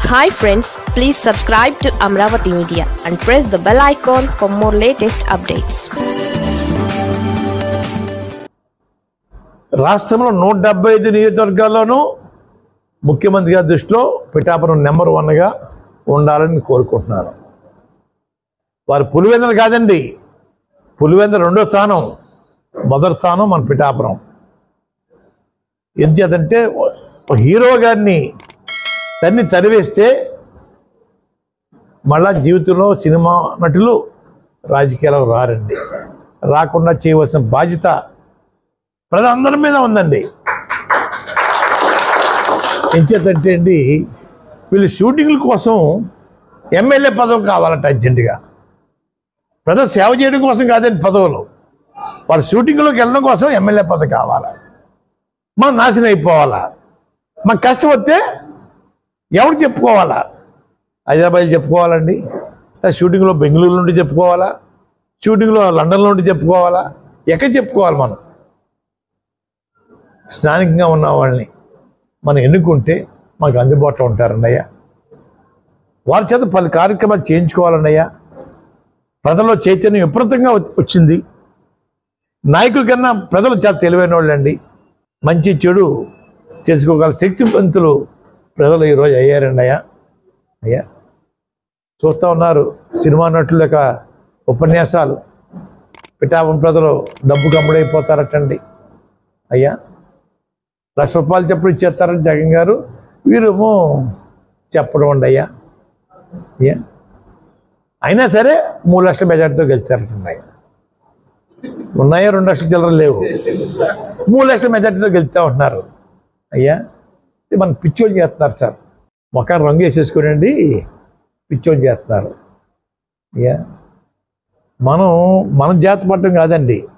hi friends please subscribe to Amaravati media and press the bell icon for more latest updates రాష్ట్రంలో నూట డెబ్బై ఐదు నియోజకవర్గాల్లోనూ ముఖ్యమంత్రి గారి దృష్టిలో పిఠాపురం నెంబర్ వన్గా ఉండాలని కోరుకుంటున్నారు వారు పులివెందులు కాదండి పులివెందుల రెండో స్థానం మొదటి స్థానం మన పిఠాపురం ఎందుచేతంటే ఒక హీరో గారిని తన్ని తరివేస్తే మళ్ళా జీవితంలో సినిమా నటులు రాజకీయాలకు రారండి రాకుండా చేయవలసిన బాధ్యత ప్రజలందరి మీద ఉందండి ఎంచేతంటే అండి వీళ్ళు షూటింగ్ల కోసం ఎమ్మెల్యే పదవి కావాలంట అర్జెంటుగా ప్రజలు సేవ చేయడం కోసం కాదండి పదవులు వాళ్ళు షూటింగ్లోకి వెళ్ళడం కోసం ఎమ్మెల్యే పదవి కావాలా మనం నాశనం అయిపోవాలా మన కష్టం వస్తే ఎవరు చెప్పుకోవాలా హైదరాబాద్ చెప్పుకోవాలండి లేదా షూటింగ్లో బెంగళూరు నుండి చెప్పుకోవాలా షూటింగ్లో లండన్లో నుండి చెప్పుకోవాలా ఎక్కడ చెప్పుకోవాలి మనం స్థానికంగా ఉన్న వాళ్ళని మనం ఎన్నుకుంటే మనకు అందుబాటులో ఉంటారన్నయ్య వారి చేత పలు కార్యక్రమాలు చేయించుకోవాలన్నయ్య ప్రజల్లో చైతన్యం విపరీతంగా వచ్చి- వచ్చింది నాయకుల కన్నా ప్రజలు చాలా తెలివైన వాళ్ళండి మంచి చెడు తెలుసుకోగల శక్తివంతులు ప్రజలు ఈరోజు అయ్యారండి అయ్యా అయ్యా చూస్తూ ఉన్నారు సినిమా నటుల యొక్క ఉపన్యాసాలు పిఠాపం ప్రజలు డబ్బు కమ్ముడైపోతారటండి అయ్యా లక్ష రూపాయలు చెప్పుడు ఇచ్చేస్తారని జగన్ గారు వీరేమో చెప్పడం అండి అయ్యా అయ్యా అయినా సరే మూడు లక్షల మెజార్టీతో గెలిచారటండి అయ్యా ఉన్నాయా రెండు లక్షల చిల్లర లేవు మూడు లక్షల మెజార్టీతో గెలుస్తూ ఉంటున్నారు అయ్యా ఇది మన పిచ్చోళ్ళు చేస్తున్నారు సార్ మొక్క రంగు వేసేసుకోనండి పిచ్చోళ్ళు చేస్తున్నారు అయ్యా మనం మనం జాత పడటం కాదండి